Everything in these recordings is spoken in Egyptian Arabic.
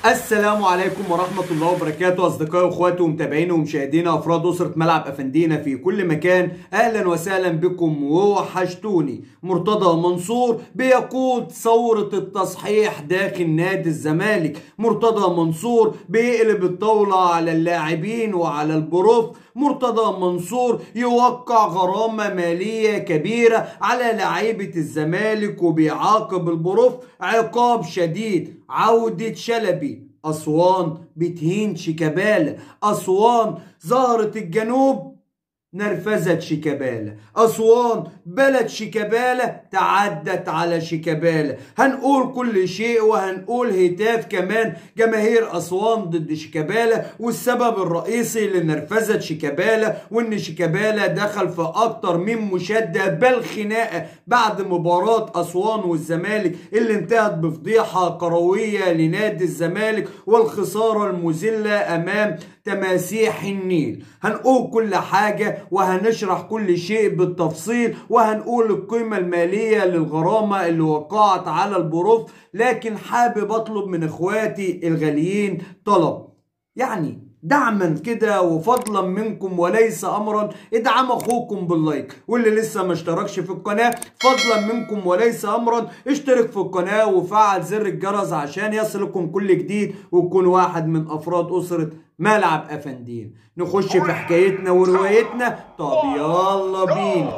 السلام عليكم ورحمة الله وبركاته أصدقائي وأخواتي ومتابعينا ومشاهدينا أفراد أسرة ملعب أفندينا في كل مكان أهلا وسهلا بكم ووحشتوني مرتضى منصور بيقود ثورة التصحيح داخل نادي الزمالك مرتضى منصور بيقلب الطاولة على اللاعبين وعلى البروف مرتضى منصور يوقع غرامة مالية كبيرة على لعيبة الزمالك وبيعاقب البروف عقاب شديد عودة شلبي أسوان بتهين شيكابالا أسوان زهرة الجنوب نرفزة شيكابالا أسوان بلد شيكابالا تعدت على شيكابالا هنقول كل شيء وهنقول هتاف كمان جماهير أسوان ضد شيكابالا والسبب الرئيسي لنرفزة شيكابالا وإن شيكابالا دخل في أكتر من مشادة بل خناقة بعد مباراة أسوان والزمالك اللي انتهت بفضيحة كروية لنادي الزمالك والخسارة المذلة أمام تماسيح النيل هنقول كل حاجة وهنشرح كل شيء بالتفصيل وهنقول القيمة المالية للغرامة اللي وقعت على البروف لكن حابب اطلب من اخواتي الغاليين طلب يعني دعما كده وفضلا منكم وليس امرا ادعم اخوكم باللايك واللي لسه ما اشتركش في القناه فضلا منكم وليس امرا اشترك في القناه وفعل زر الجرس عشان يصلكم كل جديد وتكون واحد من افراد اسره ملعب افندين نخش في حكايتنا وروايتنا طب يلا بينا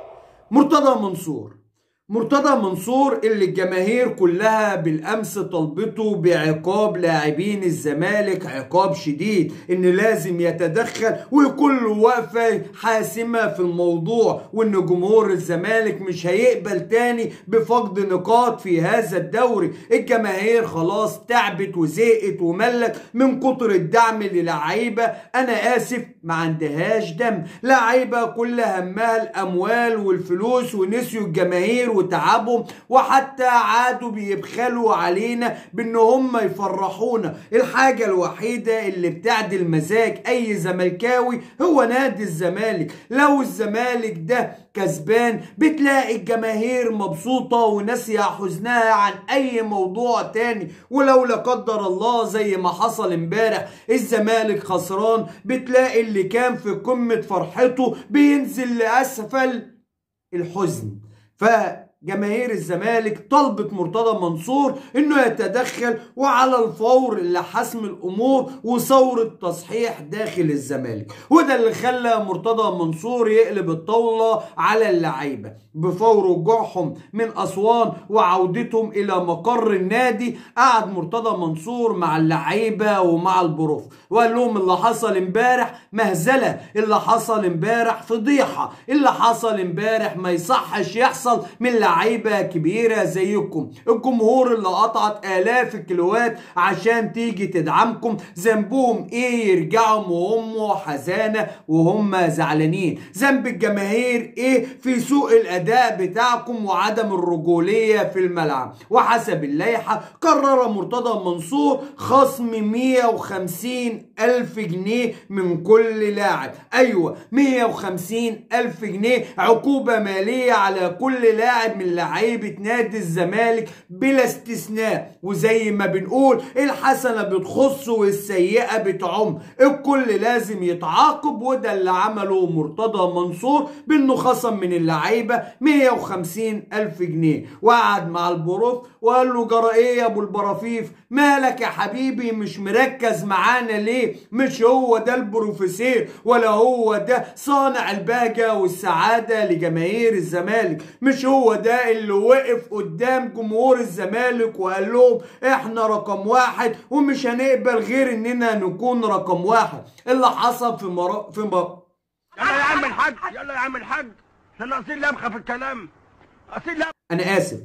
مرتضى منصور مرتضى منصور اللي الجماهير كلها بالامس طلبته بعقاب لاعبين الزمالك عقاب شديد ان لازم يتدخل ويكون له وقفه حاسمه في الموضوع وان جمهور الزمالك مش هيقبل تاني بفقد نقاط في هذا الدوري الجماهير خلاص تعبت وزهقت وملت من كتر الدعم للعيبه انا اسف ما عندهاش دم لعيبه كل همها الاموال والفلوس ونسيوا الجماهير وتعبهم وحتى عادوا بيبخلوا علينا بان هم يفرحونا الحاجة الوحيدة اللي بتعدل مزاج اي زملكاوي هو نادي الزمالك لو الزمالك ده كسبان بتلاقي الجماهير مبسوطة وناسية حزنها عن اي موضوع تاني ولو لا قدر الله زي ما حصل امبارح الزمالك خسران بتلاقي اللي كان في قمة فرحته بينزل لأسفل الحزن ف جماهير الزمالك طلبت مرتضى منصور انه يتدخل وعلى الفور لحسم الامور وثورة تصحيح داخل الزمالك وده اللي خلى مرتضى منصور يقلب الطاولة على اللعيبة بفور رجوعهم من اسوان وعودتهم الى مقر النادي قعد مرتضى منصور مع اللعيبة ومع البروف وقال لهم اللي حصل امبارح مهزلة اللي حصل امبارح فضيحة اللي حصل امبارح ما يصحش يحصل من لعيبه كبيره زيكم الجمهور اللي قطعت الاف الكيلوات عشان تيجي تدعمكم ذنبهم ايه يرجعوا وهم حزانه وهم زعلانين ذنب الجماهير ايه في سوء الاداء بتاعكم وعدم الرجوليه في الملعب وحسب اللائحه قرر مرتضى منصور خصم 150 الف جنيه من كل لاعب ايوه 150 الف جنيه عقوبه ماليه على كل لاعب من لعيبه نادي الزمالك بلا استثناء وزي ما بنقول الحسنه بتخص والسيئه بتعم الكل لازم يتعاقب وده اللي عمله مرتضى منصور بانه خصم من اللعيبه 150 الف جنيه وقعد مع البروف وقال له جرى ايه يا ابو البرافيف مالك يا حبيبي مش مركز معانا ليه مش هو ده البروفيسير ولا هو ده صانع البهجه والسعاده لجماهير الزمالك مش هو ده اللي وقف قدام جمهور الزمالك وقال لهم احنا رقم واحد ومش هنقبل غير اننا نكون رقم واحد اللي حصل في مرا... في مر... يلا يا عم الحاج يلا يا عم الحاج احنا ناقصين لمخه في الكلام ناقصين لمخه انا اسف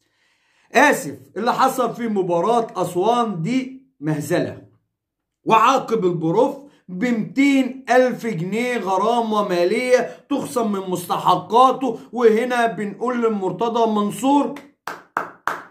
اسف اللي حصل في مباراة اسوان دي مهزلة وعاقب البروف ب 200 ألف جنيه غرامة مالية تخصم من مستحقاته وهنا بنقول لمرتضى منصور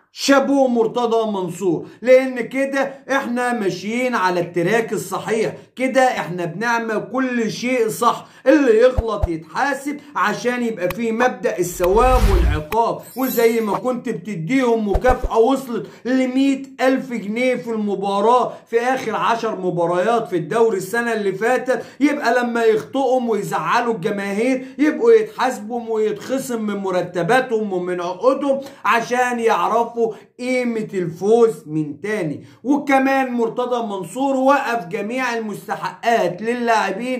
شابوه مرتضى منصور لان كده احنا ماشيين على التراك الصحيح كده احنا بنعمل كل شيء صح اللي يغلط يتحاسب عشان يبقى فيه مبدأ الثواب والعقاب وزي ما كنت بتديهم مكافأة وصلت ل ألف جنيه في المباراة في آخر عشر مباريات في الدوري السنة اللي فاتت يبقى لما يخطئهم ويزعلوا الجماهير يبقوا يتحاسبوا ويتخصم من مرتباتهم ومن عقودهم عشان يعرفوا قيمة الفوز من تاني وكمان مرتضى منصور وقف جميع المستحقات للاعبين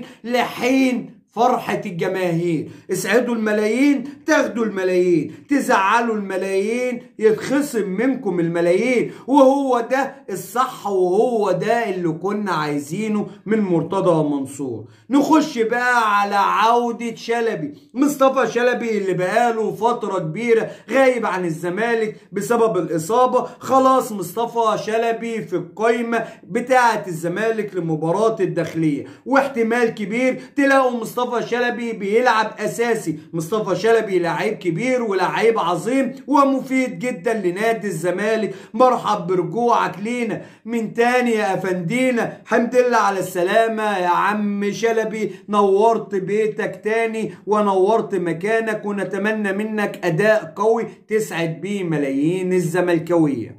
لحين فرحة الجماهير اسعدوا الملايين تاخدوا الملايين تزعلوا الملايين يتخصم منكم الملايين وهو ده الصح وهو ده اللي كنا عايزينه من مرتضى منصور نخش بقى على عودة شلبي مصطفى شلبي اللي بقاله فترة كبيرة غايب عن الزمالك بسبب الإصابة خلاص مصطفى شلبي في القايمة بتاعة الزمالك لمباراة الداخلية واحتمال كبير تلاقوا مصطفى مصطفى شلبي بيلعب اساسي مصطفى شلبي لعيب كبير ولعيب عظيم ومفيد جدا لنادي الزمالك مرحب برجوعك لينا من تاني يا افندينا حمد لله على السلامة يا عم شلبي نورت بيتك تاني ونورت مكانك ونتمنى منك اداء قوي تسعد بيه ملايين الزملكاوية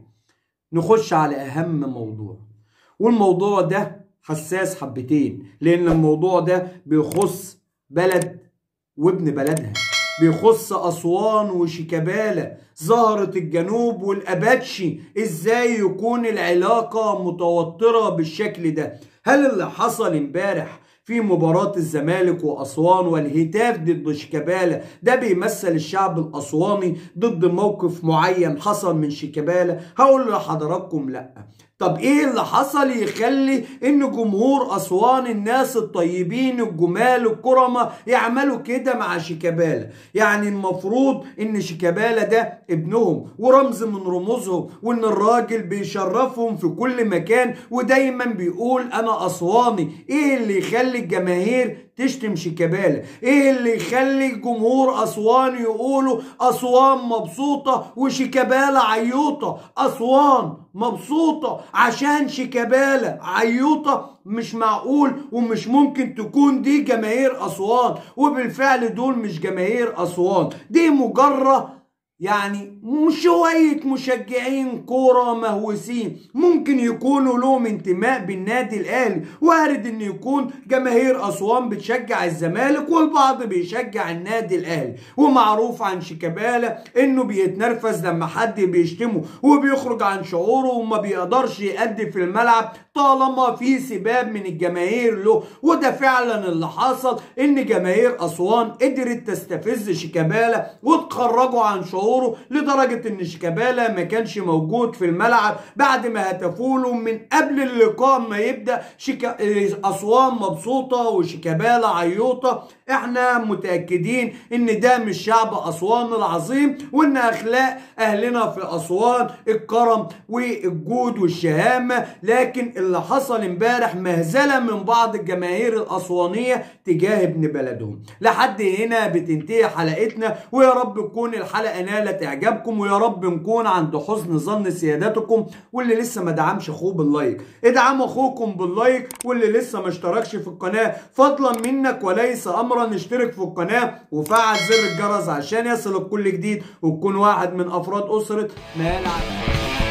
نخش على اهم موضوع والموضوع ده حساس حبتين لان الموضوع ده بيخص بلد وابن بلدها بيخص أسوان وشيكابالا زهرة الجنوب والأباتشي إزاي يكون العلاقة متوترة بالشكل ده هل اللي حصل امبارح في مباراة الزمالك وأسوان والهتاف ضد شيكابالا ده بيمثل الشعب الأسواني ضد موقف معين حصل من شيكابالا هقول لحضراتكم لأ طب ايه اللي حصل يخلي ان جمهور اسوان الناس الطيبين الجمال الكرمة يعملوا كده مع شيكابالا يعني المفروض ان شيكابالا ده ابنهم ورمز من رموزهم وان الراجل بيشرفهم في كل مكان ودايما بيقول انا اسواني ايه اللي يخلي الجماهير تشتم شيكابالا ايه اللي يخلي جمهور اسوان يقولوا اسوان مبسوطه وشيكابالا عيوطه اسوان مبسوطه عشان شيكابالا عيوطه مش معقول ومش ممكن تكون دي جماهير اسوان وبالفعل دول مش جماهير اسوان دي مجرد يعني شوية مشجعين كورة مهووسين ممكن يكونوا لهم انتماء بالنادي الاهلي وارد ان يكون جماهير اسوان بتشجع الزمالك والبعض بيشجع النادي الاهلي ومعروف عن شيكابالا انه بيتنرفز لما حد بيشتمه وبيخرج عن شعوره وما بيقدرش يأدي في الملعب طالما في سباب من الجماهير له وده فعلا اللي حصل ان جماهير اسوان قدرت تستفز شيكابالا وتخرجه عن شعوره لدرجة ان شيكابالا ما كانش موجود في الملعب بعد ما هتفوا له من قبل اللقاء ما يبدأ شيكا... اسوان مبسوطة وشيكابالا عيوطة احنا متأكدين ان ده مش شعب اسوان العظيم وان اخلاق اهلنا في اسوان الكرم والجود والشهامة لكن اللي حصل امبارح مهزلة من بعض الجماهير الاسوانية تجاه ابن بلدهم لحد هنا بتنتهي حلقتنا ويا رب تكون الحلقة نالت اعجابكم ويا رب نكون عند حسن ظن سيادتكم واللي لسه ما دعمش اخوه باللايك ادعموا اخوكم باللايك واللي لسه ما اشتركش في القناة فضلا منك وليس امرا اشترك في القناة وفعل زر الجرس عشان يصلك كل جديد وتكون واحد من افراد اسرة مال عدد